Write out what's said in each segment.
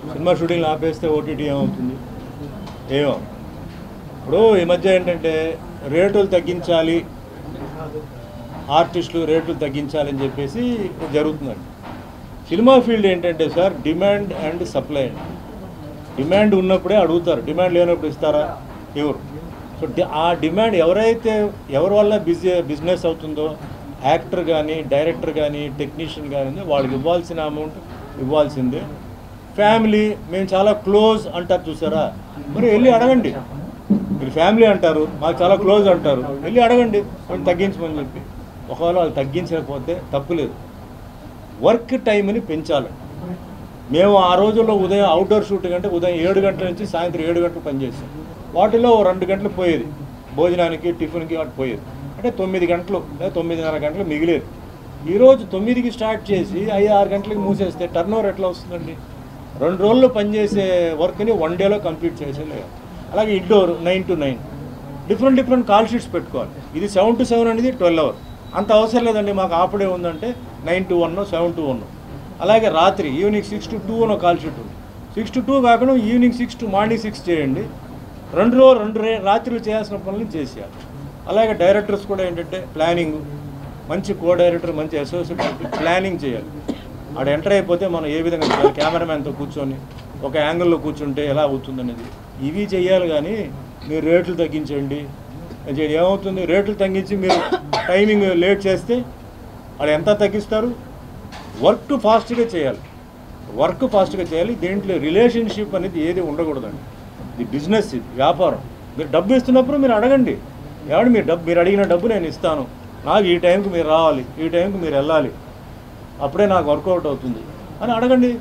cinema shooting ఆపేస్తే OTT ఏమవుతుంది ఏమో ఇప్పుడు ఈ మధ్య ఏంటంటే రేటులు తగ్గించాలి ఆర్టిస్టులు రేట్లు తగ్గించాలని చెప్పేసి జరుగుతుందండి సినిమా ఫీల్డ్ ఏంటంటే సార్ డిమాండ్ అండ్ సప్లై అండి డిమాండ్ ఉన్నప్పుడే అడుగుతారు డిమాండ్ లేనప్పుడు ఇస్తారా ఎవరు సో డి- ఆ డిమాండ్ ఎవరైతే ఎవరి వల్ల బిజీ బిజినెస్ అవుతుందో యాక్టర్ కానీ డైరెక్టర్ కానీ టెక్నీషియన్ కానీ వాళ్ళకి ఇవ్వాల్సిన అమౌంట్ ఇవ్వాల్సిందే ఫ్యామిలీ మేము చాలా క్లోజ్ అంటారు చూసారా మరి వెళ్ళి అడగండి మీరు ఫ్యామిలీ అంటారు మాకు చాలా క్లోజ్ అంటారు వెళ్ళి అడగండి కొంచెం తగ్గించమని చెప్పి ఒకవేళ వాళ్ళు తగ్గించకపోతే తప్పులేదు వర్క్ టైంని పెంచాలి మేము ఆ రోజుల్లో ఉదయం అవుట్డోర్ షూటింగ్ అంటే ఉదయం ఏడు గంటల నుంచి సాయంత్రం ఏడు గంటలు పనిచేసాం వాటిలో ఓ రెండు గంటలు పోయేది భోజనానికి టిఫిన్కి వాటి పోయేది అంటే తొమ్మిది గంటలు లేదా తొమ్మిదిన్నర గంటలు మిగిలేదు ఈరోజు తొమ్మిదికి స్టార్ట్ చేసి ఐదు ఆరు గంటలకు మూసేస్తే టర్న్ ఓవర్ ఎట్లా వస్తుందండి రెండు రోజుల్లో పనిచేసే వర్క్ని వన్ డేలో కంప్లీట్ చేసేలేదు అలాగే indoor nine to nine different different call sheets పెట్టుకోవాలి ఇది సెవెన్ టు సెవెన్ అనేది ట్వెల్వ్ అవర్ అంత అవసరం లేదండి మాకు ఆపడే ఉందంటే nine to one seven to one అలాగే రాత్రి ఈవినింగ్ సిక్స్ టు టూ అని కాల్ షీట్ ఉంది సిక్స్ టు టూ కాకుండా evening six to morning six చేయండి రెండు రోజు రెండు రే రాత్రులు చేయాల్సిన పనులు చేసేయాలి అలాగే డైరెక్టర్స్ కూడా ఏంటంటే ప్లానింగ్ మంచి కో డైరెక్టర్ మంచి అసోసియేట్ ప్లానింగ్ చేయాలి ఆడ ఎంటర్ అయిపోతే మనం ఏ విధంగా చేయాలి కెమెరామ్యాన్తో కూర్చొని ఒక యాంగిల్లో కూర్చుంటే ఎలా అవుతుంది అనేది ఇవి చేయాలి కానీ మీరు రేట్లు తగ్గించండి అది ఏమవుతుంది రేట్లు తగ్గించి మీరు టైమింగ్ లేట్ చేస్తే వాళ్ళు ఎంత తగ్గిస్తారు వర్క్ ఫాస్ట్గా చేయాలి వర్క్ ఫాస్ట్గా చేయాలి దేంట్లో రిలేషన్షిప్ అనేది ఏది ఉండకూడదండి ఇది బిజినెస్ ఇది వ్యాపారం మీరు డబ్బు ఇస్తున్నప్పుడు మీరు అడగండి ఏమంటే మీరు డబ్బు మీరు అడిగిన డబ్బు నేను ఇస్తాను నాకు ఈ టైంకి మీరు రావాలి ఈ టైంకి మీరు వెళ్ళాలి అప్పుడే నాకు వర్కౌట్ అవుతుంది అని అడగండి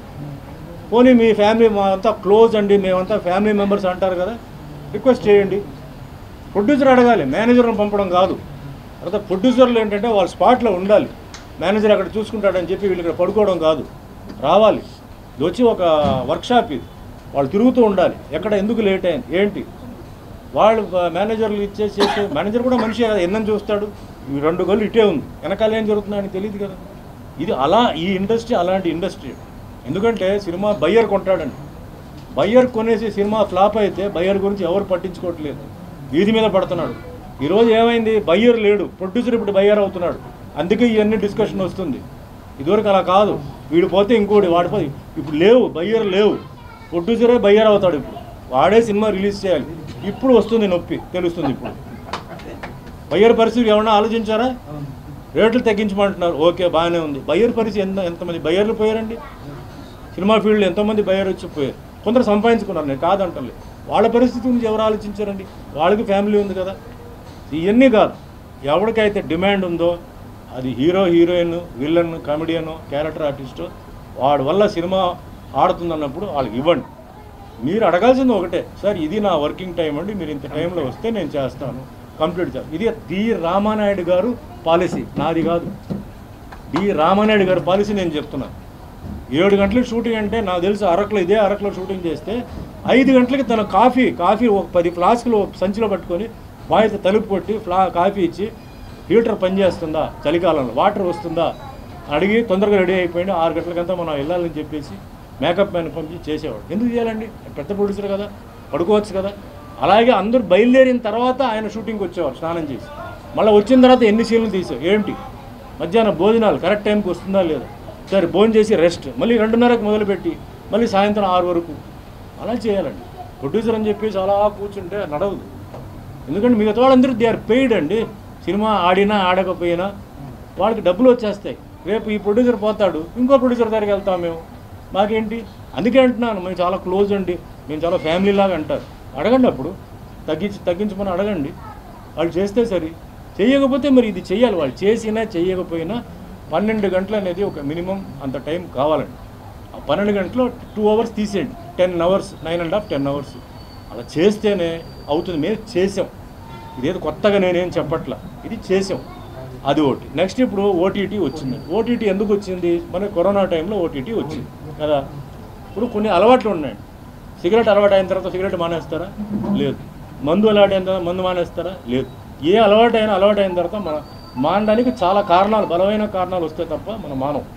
పోనీ మీ ఫ్యామిలీ మా అంతా క్లోజ్ అండి మేమంతా ఫ్యామిలీ మెంబర్స్ అంటారు కదా రిక్వెస్ట్ చేయండి ప్రొడ్యూసర్ అడగాలి మేనేజర్ని పంపడం కాదు తర్వాత ప్రొడ్యూసర్లు ఏంటంటే వాళ్ళ స్పాట్లో ఉండాలి మేనేజర్ అక్కడ చూసుకుంటాడని చెప్పి వీళ్ళు ఇక్కడ పడుకోవడం కాదు రావాలి ఇది వచ్చి ఒక వర్క్షాప్ ఇది వాళ్ళు తిరుగుతూ ఉండాలి ఎక్కడ ఎందుకు లేట్ అయింది ఏంటి వాళ్ళు బ- మేనేజర్లు ఇచ్చేసి చేసే మేనేజర్ కూడా మనిషి కదా ఎన్నని చూస్తాడు ఈ రెండు గోళ్ళు ఇటే ఉంది వెనకాల ఏం జరుగుతుందని తెలియదు కదా ఇది అలా ఈ ఇండస్ట్రీ అలాంటి ఇండస్ట్రీ ఎందుకంటే సినిమా బయ్యర్ కొంటాడండి బయ్యర్ కొనేసి సినిమా ఫ్లాప్ అయితే బయ్యర్ గురించి ఎవరు పట్టించుకోవట్లేదు వీధి మీద పడుతున్నాడు ఈరోజు ఏమైంది బయ్యర్ లేడు ప్రొడ్యూసర్ ఇప్పుడు బయ్యర్ అవుతున్నాడు అందుకే ఇవన్నీ డిస్కషన్ వస్తుంది ఇదివరకు అలా కాదు వీడు పోతే ఇంకోటి వాడి పోతే ఇప్పుడు లేవు బయ్యర్ లేవు ప్రొడ్యూసరే బయ్యర్ అవుతాడు ఇప్పుడు వాడే సినిమా రిలీజ్ చేయాలి ఇప్పుడు వస్తుంది నొప్పి తెలుస్తుంది ఇప్పుడు బయ్యర్ పరిస్థితి ఏమన్నా ఆలోచించారా రేట్లు తగ్గించమంటున్నారు ఓకే బాగానే ఉంది బయ్యర్ పరిస్థితి ఎంత ఎంతమంది బయ్యర్లు పోయారండి సినిమా ఫీల్డ్లో ఎంతోమంది బయ్యర్ వచ్చి పోయారు కొందరు సంపాదించుకున్నారు నేను కాదంటలే వాళ్ళ పరిస్థితి గురించి ఎవరు ఆలోచించారండి వాళ్ళకి ఫ్యామిలీ ఉంది కదా ఇవన్నీ కాదు ఎవరికైతే డిమాండ్ ఉందో అది hero heroine villain comedian character artist వాడి వల్ల సినిమా ఆడుతుందన్నప్పుడు వాళ్ళకి ఇవ్వండి మీరు అడగాల్సింది ఒకటే సార్ ఇది నా వర్కింగ్ టైం అండి మీరు ఇంత టైంలో వస్తే నేను చేస్తాను కంప్లీట్ చేస్తాను ఇది డి రామానాయుడు గారు పాలసీ నాది కాదు డి రామానాయుడు గారి పాలసీ నేను చెప్తున్నాను ఏడు గంటలకు షూటింగ్ అంటే నాకు తెలుసు అరకులో ఇదే అరకులో షూటింగ్ చేస్తే ఐదు గంటలకి తన కాఫీ కాఫీ ఒక పది ఫ్లాస్కులు ఒక సంచిలో పట్టుకొని బాయ్తో తలుపు కొట్టి ఫ్లా కాఫీ ఇచ్చి హీటర్ పనిచేస్తుందా చలికాలంలో వాటర్ వస్తుందా అడిగి తొందరగా రెడీ అయిపోయింది ఆరు గంటలకంతా మనం వెళ్ళాలని చెప్పేసి మేకప్ మ్యాన్ పంపించి చేసేవాడు ఎందుకు చేయాలండి పెద్ద ప్రొడ్యూసర్ కదా పడుకోవచ్చు కదా అలాగే అందరూ బయలుదేరిన తర్వాత ఆయన షూటింగ్కి వచ్చేవారు స్నానం చేసి మళ్ళీ వచ్చిన తర్వాత ఎన్ని సీన్లు తీసావు ఏంటి మధ్యాహ్నం భోజనాలు కరెక్ట్ టైంకి వస్తుందా లేదా సరే భోజనం చేసి రెస్ట్ మళ్ళీ రెండున్నరకు మొదలుపెట్టి మళ్ళీ సాయంత్రం ఆరు వరకు అలా చేయాలండి ప్రొడ్యూసర్ అని చెప్పేసి అలా కూర్చుంటే నడవదు ఎందుకంటే మిగతా వాళ్ళందరూ దే ఆర్ పెయిడ్ అండి సినిమా ఆడినా ఆడకపోయినా వాళ్ళకి డబ్బులు వచ్చేస్తాయి రేపు ఈ ప్రొడ్యూసర్ పోతాడు ఇంకో ప్రొడ్యూసర్ దగ్గరికి వెళ్తాం మేము మాకేంటి అందుకే అంటున్నాను మేము చాలా క్లోజ్ అండి మేము చాలా ఫ్యామిలీ లాగా అంటారు అడగండి అప్పుడు తగ్గించి తగ్గించమని అడగండి వాళ్ళు చేస్తే సరి చేయకపోతే మరి ఇది చెయ్యాలి వాళ్ళు చేసినా చెయ్యకపోయినా పన్నెండు గంటలు అనేది ఒక మినిమం అంత టైం కావాలండి ఆ పన్నెండు గంటలు టూ అవర్స్ తీసేయండి ten hours nine and half ten hours అలా చేస్తేనే అవుతుంది మేము చేసాం ఇదేదో కొత్తగా నేనేం చెప్పట్లా ఇది చేసాం అది ఒకటి నెక్స్ట్ ఇప్పుడు ఓటీటీ వచ్చింది ఓటీటీ ఎందుకు వచ్చింది మన కరోనా టైంలో ఓటీటీ వచ్చింది కదా ఇప్పుడు కొన్ని అలవాట్లు ఉన్నాయండి సిగరెట్ అలవాటు అయిన తర్వాత సిగరెట్ మానేస్తారా లేదు మందు అలవాటు అయిన తర్వాత మందు మానేస్తారా లేదు ఏ అలవాటు అయినా అలవాటు అయిన తర్వాత మన మానడానికి చాలా కారణాలు బలమైన కారణాలు వస్తాయి తప్ప మనం మానం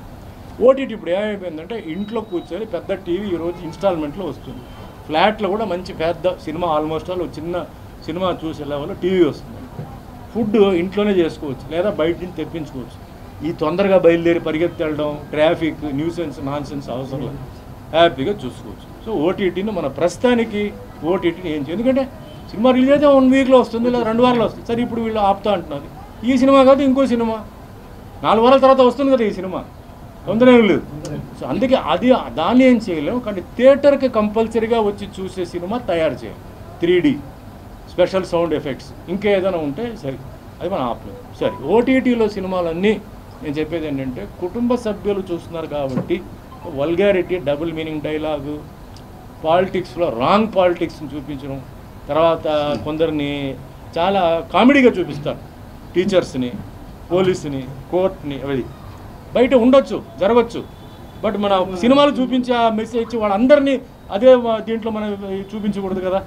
ఓటీటీ ఇప్పుడు ఏమైపోయిందంటే ఇంట్లో కూర్చొని పెద్ద టీవీ ఈరోజు ఇన్స్టాల్మెంట్లో వస్తుంది ఫ్లాట్లో కూడా మంచి పెద్ద సినిమా ఆల్మోస్ట్ ఆల్ ఒక చిన్న సినిమా చూసే లెవెల్లో టీవీ వస్తుంది ఫుడ్ ఇంట్లోనే చేసుకోవచ్చు లేదా బయట నుంచి తెప్పించుకోవచ్చు ఈ తొందరగా బయలుదేరి పరిగెత్తి వెళ్ళడం ట్రాఫిక్ న్యూసెన్స్ నాన్ సెన్స్ అవసరం లేదు హ్యాపీగా చూసుకోవచ్చు సో ఓటీటీని మన ప్రస్తుతానికి ఓటీటీని ఏం చేయాలి ఎందుకంటే సినిమా రిలీజ్ అయితే వన్ వీక్లో వస్తుంది లేదా రెండు వారాలు వస్తుంది సరే ఇప్పుడు వీళ్ళు ఆపుతా అంటున్నారు ఈ సినిమా కాదు ఇంకో సినిమా నాలుగు వారాల తర్వాత వస్తుంది కదా ఈ సినిమా తొందర ఏం లేదు సో అందుకే అది దాన్ని ఏం చేయలేము కానీ థియేటర్కి కంపల్సరీగా వచ్చి చూసే సినిమా తయారు చేయాలి త్రీ స్పెషల్ సౌండ్ ఎఫెక్ట్స్ ఇంకేదైనా ఉంటే సరే అది మనం ఆపలేదు సరే ఓటీటీలో సినిమాలన్నీ నేను చెప్పేది ఏంటంటే కుటుంబ సభ్యులు చూస్తున్నారు కాబట్టి వల్గారిటీ డబుల్ మీనింగ్ డైలాగు పాలిటిక్స్లో రాంగ్ పాలిటిక్స్ని చూపించడం తర్వాత కొందరిని చాలా కామెడీగా చూపిస్తారు టీచర్స్ని పోలీసుని కోర్ట్ని అవి బయట ఉండొచ్చు జరగచ్చు బట్ మన సినిమాలు చూపించే ఆ మెసేజ్ వాళ్ళందరినీ అదే దీంట్లో మనం చూపించకూడదు కదా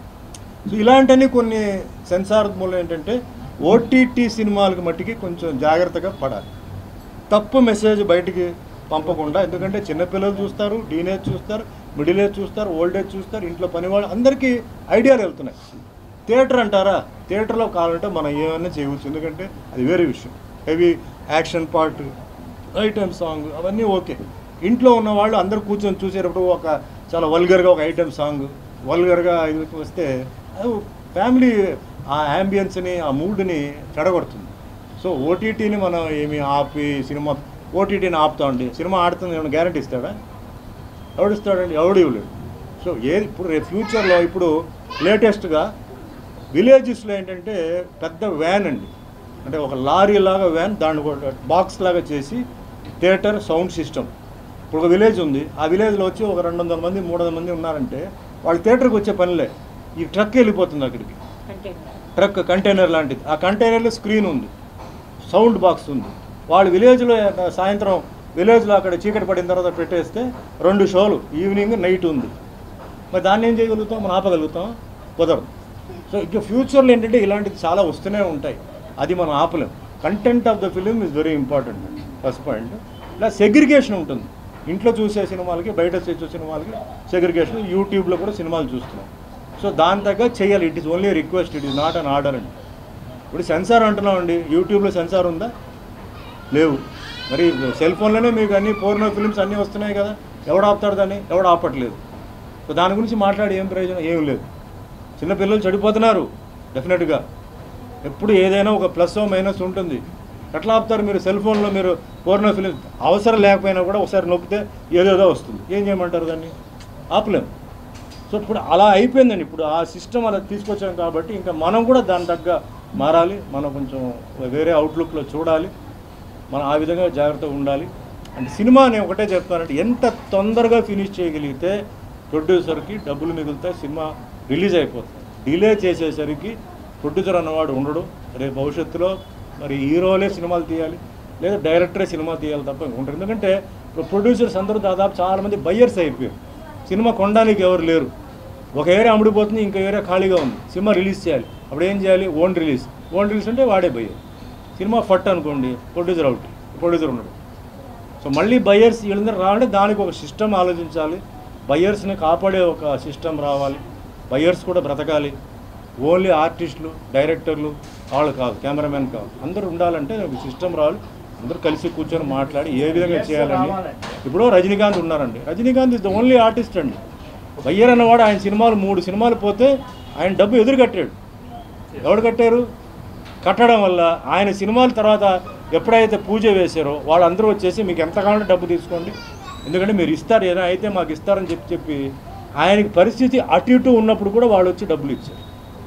సో ఇలాంటివన్నీ కొన్ని సెన్సార్ మూలం ఏంటంటే ఓటీటీ సినిమాలకు మట్టికి కొంచెం జాగ్రత్తగా పడాలి తప్పు మెసేజ్ బయటికి పంపకుండా ఎందుకంటే చిన్నపిల్లలు చూస్తారు టీనేజ్ చూస్తారు మిడిల్ ఏజ్ చూస్తారు ఓల్డ్ ఏజ్ చూస్తారు ఇంట్లో పని వాళ్ళు అందరికీ ఐడియాలు వెళ్తున్నాయి థియేటర్ అంటారా థియేటర్లో కావాలంటే మనం ఏమైనా చేయవచ్చు ఎందుకంటే అది వేరే విషయం heavy action part item song అవన్నీ ఓకే ఇంట్లో ఉన్న వాళ్ళు అందరూ కూర్చొని చూసేటప్పుడు ఒక చాలా వల్గర్గా ఒక ఐటమ్ సాంగ్ వల్గర్గా ఇది వస్తే అది ఫ్యామిలీ ఆ యాంబియన్స్ని ఆ మూడ్ని చెడగొడుతుంది సో ఓటీటీని మనం ఏమి ఆపి సినిమా ఓటీటీని ఆపుతామండి సినిమా ఆడుతుంది ఏమైనా గ్యారంటీ ఇస్తాడా ఎవడిస్తాడండి ఎవడు ఇవ్వలేడు సో ఏది ఇప్పుడు రేపు ఫ్యూచర్లో ఇప్పుడు లేటెస్ట్గా విలేజెస్లో ఏంటంటే పెద్ద వ్యాన్ అండి అంటే ఒక లారీ లాగా వ్యాన్ దాన్ని కూడా బాక్స్ లాగా చేసి థియేటర్ సౌండ్ సిస్టమ్ ఇప్పుడు ఒక విలేజ్ ఉంది ఆ విలేజ్లో వచ్చి ఒక రెండు వందల మంది మూడు వందల మంది ఉన్నారంటే వాళ్ళు థియేటర్కి వచ్చే పనిలే ఈ ట్రక్ వెళ్ళిపోతుంది అక్కడికి ట్రక్ కంటైనర్ లాంటిది ఆ కంటైనర్లో స్క్రీన్ ఉంది సౌండ్ బాక్స్ ఉంది వాళ్ళు విలేజ్లో సాయంత్రం విలేజ్లో అక్కడ చీకటి పడిన తర్వాత పెట్టేస్తే రెండు షోలు ఈవినింగ్ నైట్ ఉంది మరి దాన్ని ఏం చేయగలుగుతాం మనం ఆపగలుగుతాం కుదరదు సో ఇక ఫ్యూచర్లో ఏంటంటే ఇలాంటివి చాలా వస్తూనే ఉంటాయి అది మనం ఆపలేం content of the film is very important first point plus segregation ఉంటుంది ఇంట్లో చూసే సినిమాలకి బయట చూసే సినిమాలకి సెగ్రిగేషన్ యూట్యూబ్లో కూడా సినిమాలు చూస్తున్నాం సో దాని తగ్గ చేయాలి it is only request it is not an order అండి ఇప్పుడు సెన్సార్ అంటున్నాం అండి యూట్యూబ్లో సెన్సార్ ఉందా లేవు మరి సెల్ ఫోన్లోనే మీకు అన్ని పోర్నో ఫిల్మ్స్ అన్నీ వస్తున్నాయి కదా ఎవడు ఆపుతాడు దాన్ని ఎవడు ఆపట్లేదు సో దాని గురించి మాట్లాడి ఏం ప్రయోజనం ఏం లేదు చిన్నపిల్లలు చెడిపోతున్నారు డెఫినెట్గా ఎప్పుడు ఏదైనా ఒక ప్లస్ మైనస్ ఉంటుంది ఎట్లా ఆపుతారు మీరు సెల్ ఫోన్లో మీరు పోర్నో ఫిలిం అవసరం లేకపోయినా కూడా ఒకసారి నొక్కితే ఏదేదో వస్తుంది ఏం చేయమంటారు దాన్ని ఆపలేం సో ఇప్పుడు అలా అయిపోయిందండి ఇప్పుడు ఆ సిస్టమ్ అలా తీసుకొచ్చాం కాబట్టి ఇంకా మనం కూడా దాని తగ్గ మారాలి మనం కొంచెం వేరే అవుట్లుక్లో చూడాలి మనం ఆ విధంగా జాగ్రత్తగా ఉండాలి అంటే సినిమా నేను ఒకటే చెప్తానంటే ఎంత తొందరగా ఫినిష్ చేయగలిగితే ప్రొడ్యూసర్కి డబ్బులు మిగులుతాయి సినిమా రిలీజ్ అయిపోతుంది డిలే చేసేసరికి ప్రొడ్యూసర్ అన్నవాడు ఉండడు రేపు భవిష్యత్తులో మరి హీరోలే సినిమాలు తీయాలి లేదా డైరెక్టరే సినిమా తీయాలి తప్ప ఉంటుంది ఎందుకంటే ఇప్పుడు ప్రొడ్యూసర్స్ అందరూ దాదాపు చాలామంది బయ్యర్స్ అయిపోయారు సినిమా కొనడానికి ఎవరు లేరు ఒక ఏరియా అమ్ముడిపోతుంది ఇంకో ఏరియా ఖాళీగా ఉంది సినిమా రిలీజ్ చేయాలి అప్పుడు ఏం చేయాలి ఓన్ రిలీజ్ ఓన్ రిలీజ్ అంటే వాడే బయ్యర్ సినిమా ఫట్ అనుకోండి ప్రొడ్యూసర్ అవుట్ ప్రొడ్యూసర్ ఉన్నాడు సో మళ్ళీ బయ్యర్స్ వీళ్ళందరూ రావాలంటే దానికి ఒక సిస్టమ్ ఆలోచించాలి బయ్యర్స్ని కాపాడే ఒక సిస్టమ్ రావాలి బయ్యర్స్ కూడా బ్రతకాలి ఓన్లీ ఆర్టిస్టులు డైరెక్టర్లు వాళ్ళు కాదు కెమెరామెన్ కాదు అందరూ ఉండాలంటే ఒక సిస్టమ్ రావాలి అందరూ కలిసి కూర్చొని మాట్లాడి ఏ విధంగా చేయాలని ఇప్పుడు రజనీకాంత్ ఉన్నారండి Rajinikanth is the only artist అండి బయ్యర్ అన్నవాడు ఆయన సినిమాలు మూడు సినిమాలు పోతే ఆయన డబ్బు ఎదురు కట్టాడు ఎవడు కట్టారు కట్టడం వల్ల ఆయన సినిమాల తర్వాత ఎప్పుడైతే పూజ వేశారో వాళ్ళందరూ వచ్చేసి మీకు ఎంత కావాలంటే డబ్బు తీసుకోండి ఎందుకంటే మీరు ఇస్తారు ఏదైనా అయితే మాకు ఇస్తారని చెప్పి చెప్పి ఆయనకి పరిస్థితి అటు ఇటు ఉన్నప్పుడు కూడా వాళ్ళు వచ్చి డబ్బులు ఇచ్చారు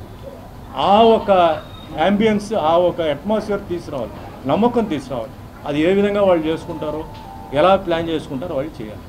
ఆ ఒక యాంబియన్స్ ఆ ఒక అట్మాస్ఫియర్ తీసుకురావాలి నమ్మకం తీసుకురావాలి అది ఏ విధంగా వాళ్ళు చేసుకుంటారో ఎలా ప్లాన్ చేసుకుంటారో వాళ్ళు చేయాలి